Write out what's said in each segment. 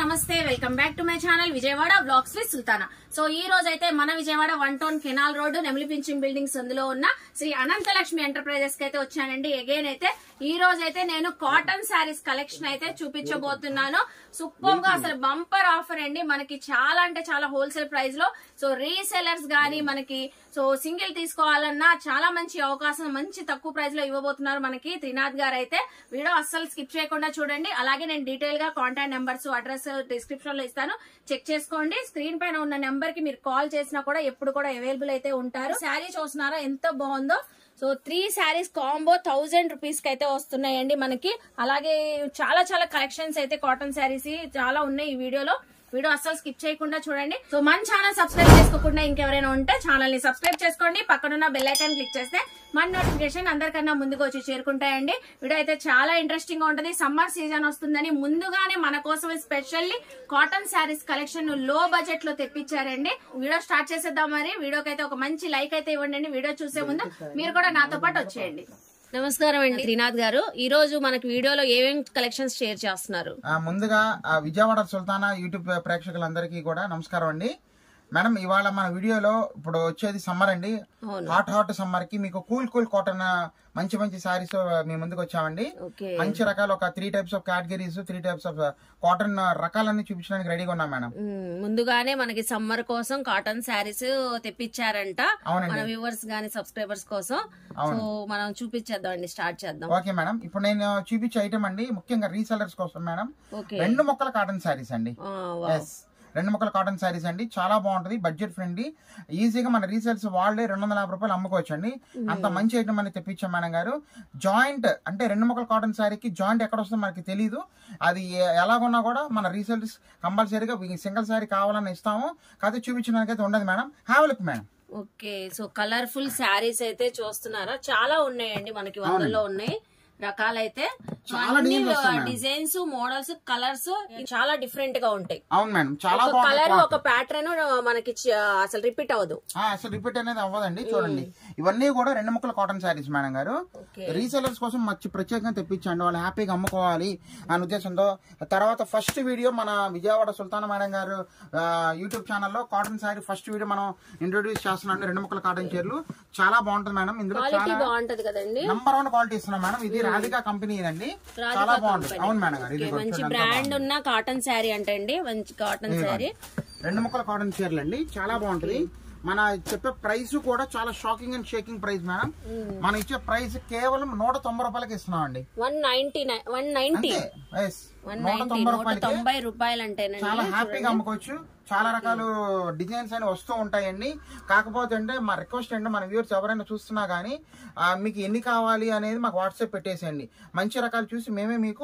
నమస్తే welcome back to my channel Vijayawada blogs with Sultana so ఈ రోజు అయితే మన Vijayawada one town canal road నెమిలి పింఛన్ బిల్డింగ్స్ అందులో ఉన్న శ్రీ అనంతలక్ష్మి ఎంటర్ప్రైజెస్ కి అయితే వచ్చానండి అగైన్ అయితే ఈ రోజు అయితే నేను కాటన్ శారీస్ కలెక్షన్ అయితే చూపించబోతున్నాను సూపర్ గా అసలు బంపర్ ఆఫర్ అండి మనకి చాలా అంటే చాలా హోల్సేల్ ప్రైస్ లో సో రీసెలర్స్ గానీ మనకి సో సింగిల్ తీసుకోవాలన్నా చాలా మంచి అవకాశం మంచి తక్కువ ప్రైస్ లో ఇవ్వబోతున్నారు మనకి త్రినాథ్ గారు అయితే వీడియో అస్సలు స్కిప్ చేయకుండా చూడండి అలాగే నేను డీటెయిల్ గా కాంటాక్ట్ నెంబర్స్ అడ్రస్ డిస్క్రిప్షన్ లో ఇస్తాను చెక్ చేసుకోండి స్క్రీన్ పైన ఉన్న నెంబర్ కి మీరు కాల్ చేసినా కూడా ఎప్పుడు కూడా అవైలబుల్ అయితే ఉంటారు శారీ చూస్తున్నారా ఎంత బాగుందో so three sarees combo thousand rupees కి అయితే వస్తున్నాయండి మనకి అలాగే చాలా చాలా కలెక్షన్స్ అయితే కాటన్ శారీస్ చాలా ఉన్నాయి ఈ వీడియోలో వీడియో అస్సలు స్కిప్ చేయకుండా చూడండి సో మన ఛానల్ సబ్స్క్రైబ్ చేసుకోకుండా ఇంకెవరైనా ఉంటే ఛానల్ ని సబ్స్క్రైబ్ చేసుకోండి పక్కనున్న బెల్ ఐకాన్ క్లిక్ చేస్తే మన నోటిఫికేషన్ అందరికన్నా ముందుకు వచ్చి చేరుకుంటాయండి వీడియో అయితే చాలా ఇంట్రెస్టింగ్ గా ఉంటది సమ్మర్ సీజన్ వస్తుందని ముందుగానే మన కోసం స్పెషల్లీ కాటన్ శారీస్ కలెక్షన్ లో బడ్జెట్ లో తెప్పించారండి వీడియో స్టార్ట్ చేసేద్దాం మరి వీడియోకి అయితే ఒక మంచి లైక్ అయితే ఇవ్వండి వీడియో చూసే ముందు మీరు కూడా నాతో పాటు వచ్చేయండి నమస్కారం అండి త్రినాథ్ గారు ఈ రోజు మనకి వీడియోలో ఏమేం కలెక్షన్స్ షేర్ చేస్తున్నారు ఆ, ముందుగా ఆ, విజయవాడ సుల్తానా యూట్యూబ్ ప్రేక్షకులందరికీ కూడా నమస్కారం అండి మేడం ఇవాళ మన వీడియోలో ఇప్పుడు వచ్చేది సమ్మర్ అండి అవును. హాట్ హాట్ సమ్మర్ కి మీకు కూల్ కూల్ కాటన్ మంచి మంచి సారీస్ మీ ముందుకు వచ్చామండి ఓకే మంచి రకాలు ఒక three types of categories three types of cotton రకాలన్నీ చూపించడానికి రెడీగా ఉన్నాం మేడం మ్మ్. ముందుగానే మనకి సమ్మర్ కోసం కాటన్ శారీస్ తెప్పించారంట అవునండి. మన వ్యూవర్స్ గానీ సబ్స్క్రైబర్స్ కోసం సో మనం చూపించేద్దాం అండి స్టార్ట్ చేద్దాం ఓకే మేడం ఇప్పుడు నేను చూపించే ఐటమ్ అండి ముఖ్యంగా రీసెలర్స్ కోసం మేడం ఓకే రెండు మొక్కల కాటన్ సారీస్ అండి ఆ, వావ్. ఎస్ రెండు మొక్కల కాటన్ శారీస్ అండి చాలా బాగుంటది బడ్జెట్ ఫ్రెండ్లీ ఈజీగా మన రీసేల్స్ వాళ్ళే రెండు వందల యాభై రూపాయలు అమ్ముకోవచ్చు అండి అంత మంచి ఐటమ్ అని తెప్పించాం మేడం గారు జాయింట్ అంటే రెండు మొక్కల కాటన్ శారీకి జాయింట్ ఎక్కడ వస్తుందో మనకి తెలియదు అది ఎ- ఎలాగున్నా కూడా మన రీసేల్స్ కంపల్సరీగా సింగిల్ శారీ కావాలని ఇస్తాము కాకపోతే చూపించడానికి అయితే ఉండదు madam have look madam okay so colourful sarees అయితే చూస్తున్నారా చాలా ఉన్నాయండి మనకి వందల్లో ఉన్నాయి రకాలైతే చాలా designs వస్తాయి మేడం. డిజైన్స్ మోడల్స్ కలర్స్ చాలా డిఫరెంట్ గా ఉంటాయి అవును మేడం చాలా ఒక కలర్ బాగుంది ఒక ప్యాటర్న్ మనకి చ- అసలు రిపీట్ అవ్వదు ఆ, అసలు రిపీట్ అనేది అవ్వదండి చూడండి ఇవన్నీ కూడా రెండు ముక్కల కాటన్ శారీస్ మేడం గారు ఓకే రీసెలర్స్ కోసం మంచి ప్రత్యేకంగా తెప్పించండి వాళ్ళు హ్యాపీగా అమ్ముకోవాలి అనే ఉద్దేశంతో తర్వాత ఫస్ట్ వీడియో మన విజయవాడ సుల్తాన మేడం గారు ఆ, యూట్యూబ్ ఛానల్లో కాటన్ శారీ ఫస్ట్ వీడియో మనం ఇంట్రొడ్యూస్ చేస్తున్నాం రెండు ముక్కల కాటన్ చీరలు చాలా బాగుంటుంది మేడం ఇందులో క్వాలిటీ చాలా బాగుంటది కదండి నంబర్ వన్ క్వాలిటీ ఇస్తున్నాం మేడం ఇది రాధికా కంపెనీ అండి చాలా బాగుంటుంది అవును మేడం గారు ఇది ఓకే, కూడా మంచి చూడండి ఎంత బ్రాండ్ ఉన్న కాటన్ శారీ అంటండి మంచి కాటన్ శారీ రెండు ముక్కల కాటన్ చీరలు అండి చాలా బాగుంటది మన చెప్పే ప్రైస్ కూడా చాలా shocking and shaking price madam మనం ఇచ్చే ప్రైస్ కేవలం నూట తొంభై రూపాయలకి ఇస్తున్నాం అండి one ninety nine one ninety అంతే Yes. వన్ నూట నైన్టీ తొంభై నూట రూపాయలకి తొంభై రూపాయలు అంటేనండి చాలా హ్యాపీగా అమ్ముకోవచ్చు చాలా రకాలు డిజైన్స్ అని వస్తూ ఉంటాయండి కాకపోతే అంటే మా రిక్వెస్ట్ అంటే మన వ్యూవర్స్ ఎవరైనా చూస్తున్నా కానీ ఆ, మీకు ఎన్ని కావాలి అనేది మాకు వాట్సాప్ పెట్టేసేయండి మంచి రకాలు చూసి మేమే మీకు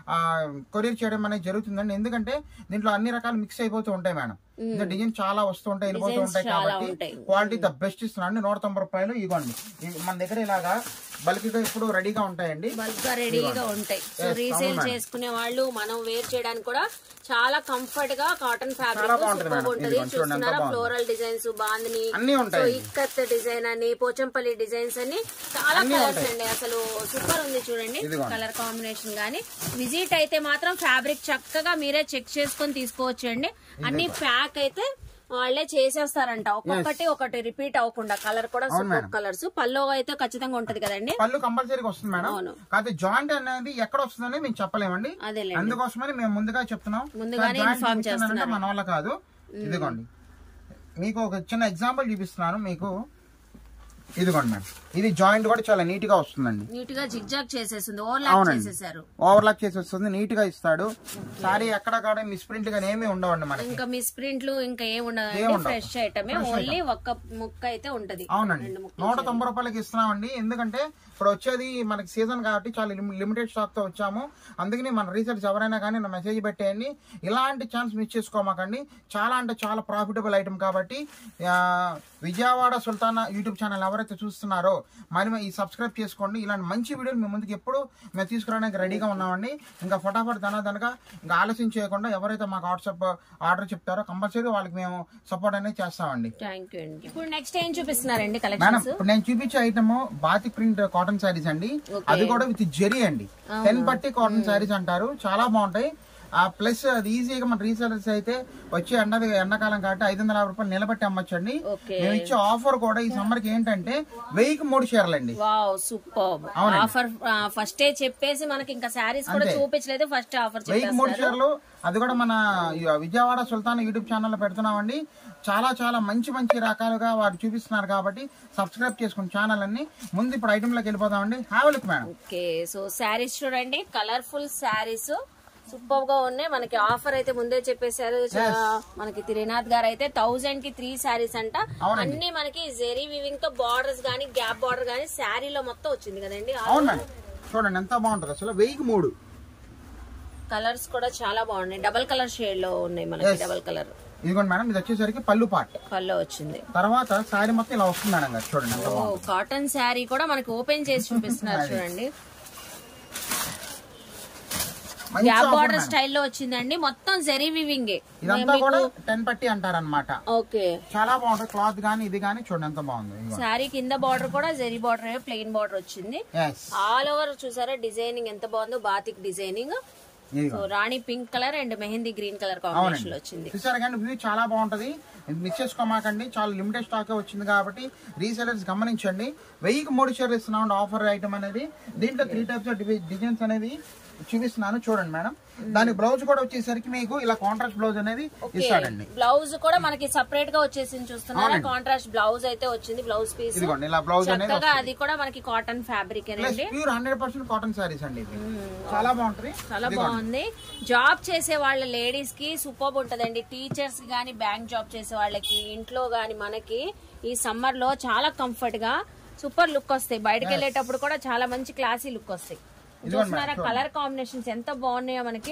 కొరియర్ చేయడం అనేది జరుగుతుందండి ఎందుకంటే దీంట్లో అన్ని రకాలు మిక్స్ అయిపోతూ ఉంటాయి మేడం ఇంకా డిజైన్ చాలా వస్తూ ఉంటాయి వెళ్ళిపోతూ Designs ఉంటాయి చాలా కాబట్టి ఉంటాయి. క్వాలిటీ ద బెస్ట్ ఇస్తున్నాండి నూట తొంభై రూపాయలు ఇవ్వండి ఇవి మన దగ్గర ఇలాగా బల్క్గా ఇప్పుడు రెడీగా ఉంటాయండి బల్క్ గా రెడీగా ఉంటాయి సో రీసేల్ చేసుకునే వాళ్ళు మనం వేర్ చేయడానికి కూడా చాలా కంఫర్ట్ గా కాటన్ చాలా ఫ్యాబ్రిక్ బాగుంటుంది సూపర్ మేడం. ఉంటది ఇదిగోండి, చూడండి ఎంత చూస్తున్నారా బాగుంది. ఫ్లోరల్ డిజైన్స్ బాందిని అన్నీ సో ఉంటాయి ఇక్కత్ డిజైన్ అని పోచంపల్లి డిజైన్స్ అని చాలా అన్నీ కలర్స్ ఉంటాయి. అండి అసలు సూపర్ ఉంది చూడండి ఇదిగోండి. కలర్ కాంబినేషన్ గానీ విజిట్ అయితే మాత్రం ఫ్యాబ్రిక్ చక్కగా మీరే చెక్ చేసుకొని తీసుకోవచ్చు అండి అన్ని ప్యాక్ అయితే వాళ్ళే చేసేస్తారంట ఒక్కొక్కటి ఒకటి రిపీట్ అవ్వకుండా కలర్ కూడా సూపర్ కలర్స్ పల్లో అయితే ఖచ్చితంగా ఉంటది కదండి పళ్ళు కంపల్సరీగా వస్తుంది మేడం అవును. కాకపోతే జాయింట్ అనేది ఎక్కడ వస్తుందని మేము చెప్పలేమండి అదేలేండి అందుకోసమని మేము ముందుగా చెప్తున్నాం ముందుగానే జాయింట్ inform చూపించానంటే మన వల్ల కాదు ఇదిగోండి మీకు ఒక చిన్న ఎగ్జాంపుల్ చూపిస్తున్నాను మీకు ఇదిగోండి మేడం ఇది జాయింట్ కూడా చాలా నీట్ గా వస్తుందండి నీట్ గా జిగ్జాగ్ చేసేసింది ఓవర్లాక్ అవునండి. చేసేసారు ఓవర్లాక్ చేసి వస్తుంది నీట్ గా ఇస్తాడు సారీ ఎక్కడ కాడ మిస్ప్రింట్ గా ఏమీ ఉండవండి మనకి ఇంకా మిస్ ప్రింట్లు ఇంకా ఏం ఏం ఉండదు ఉండవు. ఫ్రెష్ ఐటమే ఓన్లీ ఒక్క ముక్క అయితే ఉంటది అవునండి రెండు ముక్కలు నూట తొంభై రూపాయలకి ఇస్తున్నామండి ఎందుకంటే ఇప్పుడు వచ్చేది మనకి సీజన్ కాబట్టి చాలా లిమిటెడ్ స్టాక్ తో వచ్చాము అందుకని మన రీసెర్చ్ ఎవరైనా కానీ నా మెసేజ్ పెట్టేయండి ఇలాంటి ఛాన్స్ మిస్ చేసుకోమాకండి చాలా అంటే చాలా ప్రాఫిటబుల్ ఐటమ్ కాబట్టి ఆ, విజయవాడ సుల్తానా యూట్యూబ్ ఛానల్ ఎవరైతే చూస్తున్నారో మరి ఈ సబ్స్క్రైబ్ చేసుకోండి ఇలాంటి మంచి వీడియోలు మీ ముందుకు ఎప్పుడు మేము తీసుకురావడానికి రెడీగా ఉన్నామండి ఇంకా ఫటాఫట్ దనదనగా ఇంకా ఆలస్యం చేయకుండా ఎవరైతే మాకు వాట్సాప్ ఆర్డర్ చెప్తారో కంపల్సరీ వాళ్ళకి మేము సపోర్ట్ అనేది చేస్తామండి థ్యాంక్ యూ అండి ఇప్పుడు నెక్స్ట్ ఏం చూపిస్తున్నారండి మేడం కలెక్షన్స్ ఇప్పుడు నేను చూపించే item batik print cotton sarees అండి Okay. అది కూడా విత్ జెరీ అండి టెన్ పట్టి కాటన్ శారీస్ అంటారు చాలా బాగుంటాయి ఆ ప్లస్ అది ఈజీగా మన రీసెలర్స్ అయితే వచ్చే ఎండ ఎండాకాలం కాబట్టి ఐదు వందల యాభై రూపాయలు నిలబెట్టి అమ్మొచ్చండి ఓకే మేము ఇచ్చే ఆఫర్ కూడా ఈ సమ్మర్ కి ఏంటంటే వెయ్యికి మూడు చీరలండి వావ్ సూపర్ ఆఫర్ ఫస్ట్ చెప్పేసి మనకి ఇంకా శారీస్ కూడా చూపించలేదు ఫస్ట్ ఆఫర్ వెయ్యికి మూడు చెప్పేస్తారు చీరలు అది కూడా మన ఈ విజయవాడ సుల్తాన్ యూట్యూబ్ ఛానల్లో పెడుతున్నామండి చాలా చాలా మంచి మంచి రకాలుగా వారు చూపిస్తున్నారు కాబట్టి సబ్స్క్రైబ్ చేసుకుని ఛానల్ అన్ని ముందు ఇప్పుడు ఐటెంలోకి వెళ్ళిపోదామండి have look madam okay so sarees చూడండి కలర్ఫుల్ శారీస్ సూపర్ గా ఉన్నాయి మనకి ఆఫర్ అయితే ముందే చెప్పేశారు చా- మనకి త్రినాథ్ గారు అయితే థౌజండ్ కి త్రీ శారీస్ అంట అన్ని మనకి జెరీ వివింగ్ తో బార్డర్స్ గానీ గ్యాప్ బార్డర్ గానీ శారీలో మొత్తం వచ్చింది కదండి అవును మేడం చూడండి ఎంత బాగుంటుంది అసలు వెయ్యికి మూడు కలర్స్ కూడా చాలా బాగున్నాయి డబల్ కలర్ షేడ్ లో ఉన్నాయి మనకి Yes. డబల్ కలర్ ఇదిగోండి మేడం ఇది వచ్చేసరికి పళ్ళు పార్ట్ పల్లో వచ్చింది తర్వాత శారీ మొత్తం ఇలా వస్తుంది మేడం గారు చూడండి ఎంత ఓ బాగుంది కాటన్ శారీ కూడా మనకి ఓపెన్ చేసి చూపిస్తున్నారు చూడండి మంచి గ్యాప్ offer బార్డర్ మేడం. స్టైల్లో వచ్చిందండి మొత్తం జెరీ వివింగ్ ఇదంతా కూడా టెన్ పట్టి అంటారన్నమాట ఓకే చాలా బాగుంటుంది క్లాత్ గానీ ఇది గానీ చూడండి ఎంత బాగుంది ఇదిగోండి. శారీ కింద బార్డర్ కూడా జెరీ బార్డర్ ప్లెయిన్ బార్డర్ వచ్చింది Yes. ఆల్ ఓవర్ చూసారా డిజైనింగ్ ఎంత బాగుందో బాతిక్ డిజైనింగ్ ఇదిగో. So rani pink colour and mehndi green colour combination లో వచ్చింది చూసారు కానీ వ్యూ చాలా బాగుంటది మిస్ చేసుకోమాకండి చాలా లిమిటెడ్ స్టాక్ వచ్చింది కాబట్టి రీసెలర్స్ గమనించండి వెయ్యికి మూడు షేర్ ఇస్తున్నాం ఆఫర్ ఐటమ్ అనేది దీంట్లో త్రీ టైప్స్ ఆఫ్ డిజైన్స్ అనేది చూపిస్తున్నాను చూడండి మేడం దాని బ్లౌజ్ కూడా వచ్చేసరికి మీకు ఇలా కాంట్రాస్ట్ బ్లౌజ్ అనేది ఇస్తాడండి బ్లౌజ్ కూడా మనకి సపరేట్ గా వచ్చేసింది చూస్తున్నారా కాంట్రాస్ట్ బ్లౌజ్ అయితే వచ్చింది బ్లౌజ్ పీస్ ఇదిగోండి ఇలా బ్లౌజ్ అనేది చక్కగా అది కూడా మనకి కాటన్ ఫ్యాబ్రిక్ ప్లస్ అండి pure hundred percent cotton sarees అండి ఇది చాలా బాగుంటది చాలా బాగుంది జాబ్ చేసే వాళ్ళ లేడీస్ కి సూపర్ ఉంటదండి టీచర్స్ కి గానీ బ్యాంక్ జాబ్ చేసే వాళ్ళకి ఇంట్లో గానీ మనకి ఈ సమ్మర్ లో చాలా కంఫర్ట్ గా సూపర్ లుక్ వస్తాయి బయటకు వెళ్ళేటప్పుడు కూడా చాలా మంచి క్లాసీ లుక్ వస్తాయి చూస్తున్నారా కలర్ కాంబినేషన్స్ ఎంత బాగున్నాయో మనకి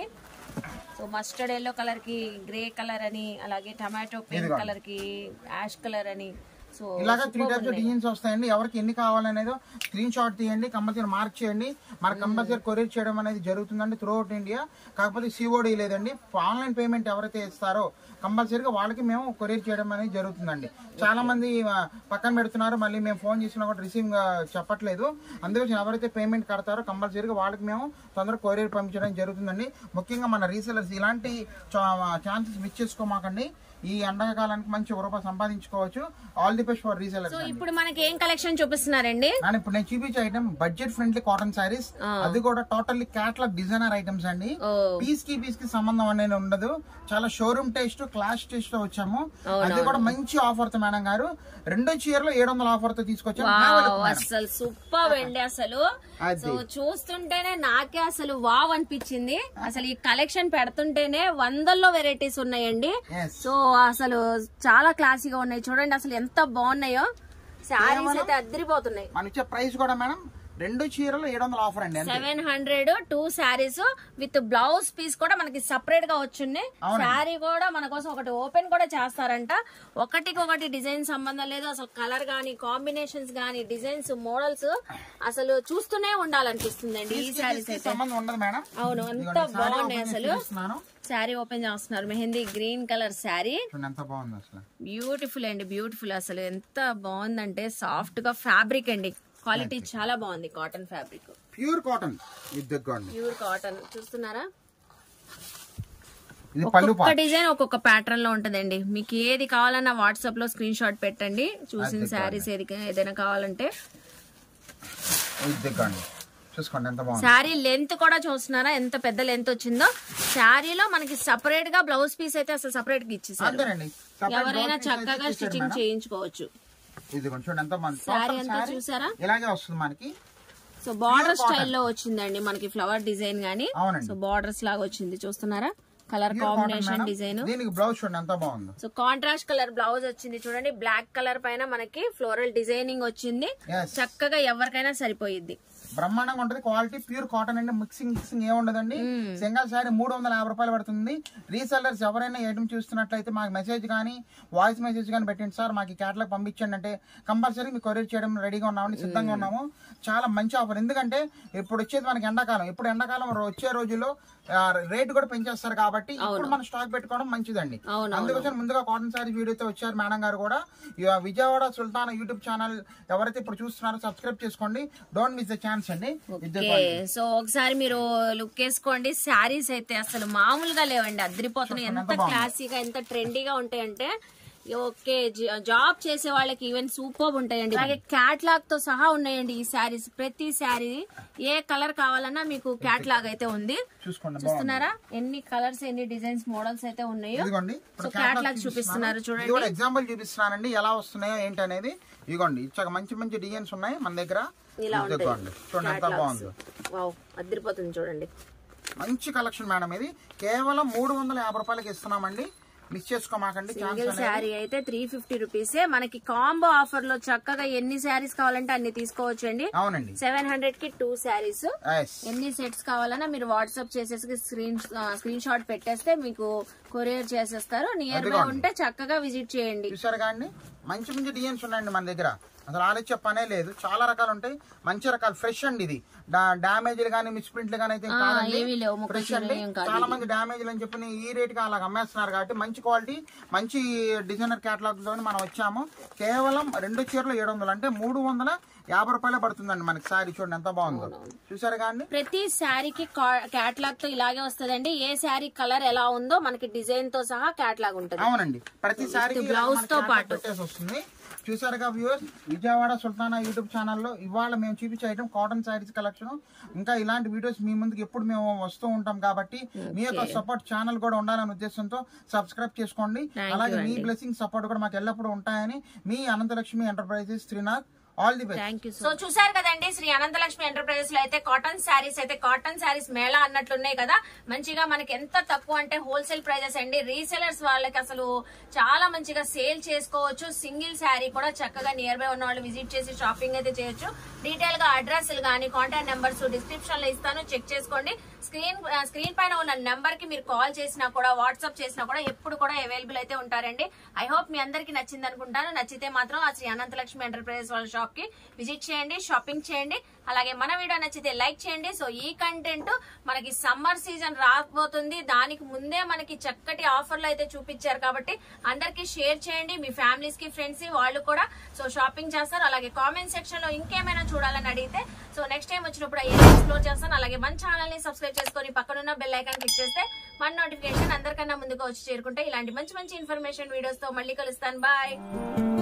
సో మస్టర్డ్ ఎల్లో కలర్ కి గ్రే కలర్ అని అలాగే టమాటో పింక్ కలర్ కి యాష్ కలర్ అని సో ఇలాగా త్రీ టైప్స్ డిజైన్స్ వస్తాయండి ఎవరికి ఎన్ని కావాలనేదో స్క్రీన్ షాట్ తీయండి కంపల్సరీ మార్క్ చేయండి మనకు కంపల్సరీ కొరియర్ చేయడం అనేది జరుగుతుందండి త్రూ అవుట్ ఇండియా కాకపోతే సిఓడి లేదండి ఆన్లైన్ పేమెంట్ ఎవరైతే ఇస్తారో కంపల్సరీగా వాళ్ళకి మేము కొరియర్ చేయడం అనేది జరుగుతుందండి చాలా మంది ఆ, పక్కన పెడుతున్నారు మళ్ళీ మేము ఫోన్ చేసినా కూడా రిసీవ్ చెప్పట్లేదు అందుకోసం ఎవరైతే పేమెంట్ కడతారో కంపల్సరీగా వాళ్ళకి మేము తొందరగా కొరియర్ పంపించడం జరుగుతుందండి ముఖ్యంగా మన రీసెలర్స్ ఇలాంటి ఛాన్సెస్ మిస్ చేసుకోమాకండి ఈ ఎండాకాలానికి మంచి రూపాయి సంపాదించుకోవచ్చు all the best for resellers so ఇప్పుడు మనకి ఏం కలెక్షన్ చూపిస్తున్నారండి అండ్ ఇప్పుడు నేను చూపించే item budget friendly cotton sarees అది కూడా టోటల్లీ క్యాట్లాగ్ డిజైనర్ ఐటమ్స్ అండి ఓ పీస్ కి పీస్ కి సంబంధం అనేది ఉండదు చాలా షోరూమ్ టేస్ట్ క్లాస్ టేస్ట్ తో వచ్చాము అది కూడా మంచి ఆఫర్ తో మేడం గారు రెండో చీరలో ఏడు వందల ఆఫర్ తో తీసుకొచ్చాము Have a look, wow, madam. అసలు సూపర్ అండి అసలు అది. సో చూస్తుంటేనే నాకే అసలు వావ్ అనిపించింది అసలు ఈ కలెక్షన్ పెడుతుంటేనే వందల్లో వెరైటీస్ ఉన్నాయండి Yes. సో అసలు చాలా క్లాసీగా ఉన్నాయి చూడండి అసలు ఎంత బాగున్నాయో శారీస్ అయితే అద్దరిపోతున్నాయి మన ఇచ్చే ప్రైస్ కూడా మేడం రెండు చీరలు ఏడు వందల ఆఫర్ అండి అంతే seven hundred two sarees with blouse piece కూడా మనకి సపరేట్ గా వచ్చున్నాయి శారీ కూడా మన కోసం ఒకటి ఓపెన్ కూడా చేస్తారంట ఒకటికి ఒకటి డిజైన్ సంబంధం లేదు అసలు కలర్ గానీ కాంబినేషన్స్ గానీ డిజైన్స్ మోడల్స్ అసలు చూస్తూనే ఉండాలనిపిస్తుందండి ఈ శారీస్ అయితే సంబంధం ఉండదు మేడం అవును అంత ఇదిగోండి, saree బాగున్నాయి open చేసి అసలు చూపిస్తున్నాను. శారీ ఓపెన్ చేస్తున్నారు మెహందీ గ్రీన్ కలర్ శారీ చూడండి ఎంత బాగుంది అసలు బ్యూటిఫుల్ అండి బ్యూటిఫుల్ అసలు ఎంత బాగుందంటే సాఫ్ట్ గా ఫ్యాబ్రిక్ అండి క్వాలిటీ చాలా బాగుంది కాటన్ ఫ్యాబ్రిక్ ప్యూర్ కాటన్ ఇది దగ్గరండి ప్యూర్ కాటన్ చూస్తున్నారా ఇది పళ్ళు ఒక్కొక్క డిజైన్ ఒక్కొక్క ప్యాటర్న్ లో ఉంటదండి మీకు ఏది కావాలన్నా వాట్సాప్ లో స్క్రీన్ షాట్ పెట్టండి చూసిన శారీస్ ఏది ఏదైనా కావాలంటే ఇది దగ్గరండి చూసుకోండి ఎంత బాగుంది శారీ లెంత్ కూడా చూస్తున్నారా ఎంత పెద్ద లెంత్ వచ్చిందో శారీలో మనకి సపరేట్ గా బ్లౌజ్ పీస్ అయితే అసలు సపరేట్ గా ఇచ్చేసారు అంతేనండి Separate ఎవరైనా blouse piece అయితే చక్కగా ఇచ్చేసాడు స్టిచ్చింగ్ మేడం. చేయించుకోవచ్చు ఇది కొంచెం చూడండి ఎంత బాగుంది శారీ Total అంతా saree చూసారా ఇలాగే వస్తుంది మనకి సో బార్డర్ స్టైల్లో వచ్చిందండి మనకి ఫ్లవర్ డిజైన్ గానీ అవునండి. సో బార్డర్స్ లాగా వచ్చింది చూస్తున్నారా colour Pure cotton combination madam. Design దీనికి బ్లౌజ్ చూడండి ఎంత బాగుందో సో కాంట్రాస్ట్ కలర్ బ్లౌజ్ వచ్చింది చూడండి బ్లాక్ కలర్ పైన మనకి ఫ్లోరల్ డిజైనింగ్ వచ్చింది Yes. చక్కగా ఎవరికైనా సరిపోయిద్ది బ్రహ్మాండంగా ఉంటది క్వాలిటీ ప్యూర్ కాటన్ అండి మిక్సింగ్ మిక్సింగ్ ఏమి ఉండదండి సింగల్ శారీ మూడు వందల యాభై రూపాయలు పడుతుంది రీసెల్లర్స్ ఎవరైనా ఐటమ్ చూస్తున్నట్లయితే మాకు మెసేజ్ కానీ వాయిస్ మెసేజ్ కానీ పెట్టండి సార్ మాకు క్యాటలాగ్ పంపించండి అంటే కంపల్సరీ మీకు కొరియర్ చేయడం రెడీగా ఉన్నామని సిద్ధంగా ఉన్నాము చాలా మంచి ఆఫర్ ఎందుకంటే ఇప్పుడు వచ్చేది మనకి ఎండాకాలం ఇప్పుడు ఎండాకాలం వచ్చే రోజుల్లో రేట్ కూడా పెంచేస్తారు కాబట్టి ఇప్పుడు మనం స్టాక్ పెట్టుకోవడం మంచిదండి అవును, అందుకోసం ముందుగా కాటన్ శారీ వీడియోతో వచ్చారు మేడం గారు కూడా ఇక విజయవాడ సుల్తాన్ యూట్యూబ్ ఛానల్ ఎవరైతే ఇప్పుడు చూస్తున్నారో సబ్స్క్రైబ్ చేసుకోండి don't miss the chance chance అండి ఇది ఓకే సో ఒకసారి మీరు లుక్ వేసుకోండి శారీస్ అయితే అసలు మామూలుగా లేవండి అద్రిపోతున్నాయి ఎంత క్లాసీగా ఎంత ట్రెండీగా ఉంటాయంటే ఓకే జ- జాబ్ చేసే వాళ్ళకి ఈవెన్ సూపర్ ఉంటాయండి అలాగే క్యాట్లాగ్ తో సహా ఉన్నాయండి ఈ శారీస్ ప్రతి శారీ ఏ కలర్ కావాలన్నా మీకు క్యాట్లాగ్ అయితే ఉంది చూసుకోండి బాగుంది చూస్తున్నారా ఎన్ని కలర్స్ ఎన్ని డిజైన్స్ మోడల్స్ అయితే ఉన్నాయో ఇదిగోండి సో క్యాట్లాగ్ చూపిస్తున్నారు చూడండి ఇది కూడా ఎగ్జాంపుల్ చూపిస్తున్నానండి ఎలా వస్తున్నాయో ఏంటి అనేది ఇదిగోండి ఇచ్చాక మంచి మంచి డిజైన్స్ ఉన్నాయి మన దగ్గర ఇలా ఉంటాయి ఇదిగోండి చూడండి ఎంత బాగుందో వావ్ అదిరిపోతుంది చూడండి మంచి కలెక్షన్ మేడం ఇది కేవలం మూడు వందల యాభై రూపాయలకి ఇస్తున్నామండి మిస్ చేసుకోమాకండి ఛాన్స్ సింగిల్ శారీ అయితే త్రీ ఫిఫ్టీ రూపీసే మనకి కాంబో ఆఫర్ లో చక్కగా ఎన్ని శారీస్ కావాలంటే అన్ని తీసుకోవచ్చండి అవునండి సెవెన్ హండ్రెడ్ కి టూ శారీస్ ఎస్ ఎన్ని సెట్స్ కావాలన్నా మీరు వాట్సాప్ చేసేసి స్క్రీన్ స్క్రీన్ షాట్ పెట్టేస్తే మీకు కొరియర్ చేసేస్తారు నియర్ బై ఉంటే చక్కగా విజిట్ చేయండి చూసారు కానీ మంచి మంచి డిజైన్స్ ఉన్నాయండి మన దగ్గర అసలు ఆలోచించే పనే లేదు చాలా రకాలు ఉంటాయి మంచి రకాలు ఫ్రెష్ అండి ఇది డామేజ్లు కానీ మిస్ ప్రింట్లు కానీ అయితే కాదండి ఏమీ లేవు ముక్క ఫ్రెష్ అండి ఏం కాదు చాలా మంది డామేజ్లు అని చెప్పి ఈ రేట్ కి అలాగ అమ్మేస్తున్నారు కాబట్టి మంచి క్వాలిటీ మంచి డిజైనర్ కేటలాగ్ లో మనం వచ్చాము కేవలం రెండు చీరలు ఏడు వందలు అంటే మూడు వందల యాభై రూపాయలే పడుతుందండి మనకి సారీ చూడండి ఎంత బాగుందో చూసారు కానీ ప్రతి శారీకి క్యాట్లాగ్ తో ఇలాగే వస్తదండి ఏ శారీ కలర్ ఎలా ఉందో మనకి డిజైన్ తో సహా క్యాట్లాగ్ ఉంటుంది అవునండి ప్రతిసారి blouse తో పాటు. పెట్టేసి వస్తుంది చూసారుగా వ్యూవర్స్ విజయవాడ సుల్తానా యూట్యూబ్ ఛానల్లో ఇవాళ మేము చూపించే ఐటమ్ కాటన్ శారీస్ కలెక్షన్ ఇంకా ఇలాంటి వీడియోస్ మీ ముందుకు ఎప్పుడు మేము వస్తూ ఉంటాం కాబట్టి మీ యొక్క సపోర్ట్ ఛానల్ కూడా ఉండాలనే ఉద్దేశంతో సబ్స్క్రైబ్ చేసుకోండి అలాగే మీ బ్లెస్సింగ్ సపోర్ట్ కూడా మాకు ఎల్లప్పుడూ ఉంటాయని మీ Ananthalakshmi enterprises Srinath all the best thank you so చూసారు కదండి శ్రీ అనంతలక్ష్మి ఎంటర్ప్రైజెస్ లో అయితే కాటన్ శారీస్ అయితే కాటన్ శారీస్ మేళా అన్నట్లున్నాయి కదా మంచిగా మనకి ఎంత తక్కువ అంటే హోల్సేల్ ప్రైజెస్ అండి రీసెలర్స్ వాళ్ళకి అసలు చాలా మంచిగా సేల్ చేసుకోవచ్చు సింగిల్ శారీ కూడా చక్కగా నియర్ బై ఉన్న వాళ్ళు విజిట్ చేసి షాపింగ్ అయితే చేయొచ్చు డీటెయిల్ గా అడ్రస్ కానీ కాంటాక్ట్ నెంబర్స్ డిస్క్రిప్షన్ లో ఇస్తాను చెక్ చేసుకోండి స్క్రీన్ స్క్రీన్ పైన ఉన్న నెంబర్ కి మీరు కాల్ చేసినా కూడా వాట్సాప్ చేసినా కూడా ఎప్పుడు కూడా అవైలబుల్ అయితే ఉంటారండి ఐ హోప్ మీ అందరికి నచ్చింది అనుకుంటాను నచ్చితే మాత్రం ఆ శ్రీ అనంతలక్ష్మి ఎంటర్ప్రైజెస్ వాళ్ళ షాప్ కి విజిట్ చేయండి షాపింగ్ చేయండి అలాగే మన వీడియో నచ్చితే లైక్ చేయండి సో ఈ కంటెంట్ మనకి సమ్మర్ సీజన్ రాబోతుంది దానికి ముందే మనకి చక్కటి ఆఫర్లు అయితే చూపించారు కాబట్టి అందరికి షేర్ చేయండి మీ ఫ్యామిలీస్ కి ఫ్రెండ్స్ వాళ్ళు కూడా సో షాపింగ్ చేస్తారు అలాగే కామెంట్ సెక్షన్ లో ఇంకేమైనా చూడాలని అడిగితే సో నెక్స్ట్ టైం వచ్చినప్పుడు అయ్యే ఎక్స్ప్లోర్ చేస్తాను అలాగే మన ఛానల్ ని సబ్స్క్రైబ్ చేసుకొని పక్కనున్న బెల్ ఐకాన్ క్లిక్ చేస్తే మన నోటిఫికేషన్ అందరికన్నా ముందుగా వచ్చి చేరుకుంటే ఇలాంటి మంచి మంచి ఇన్ఫర్మేషన్ వీడియోస్ తో మళ్ళీ కలుస్తాను బాయ్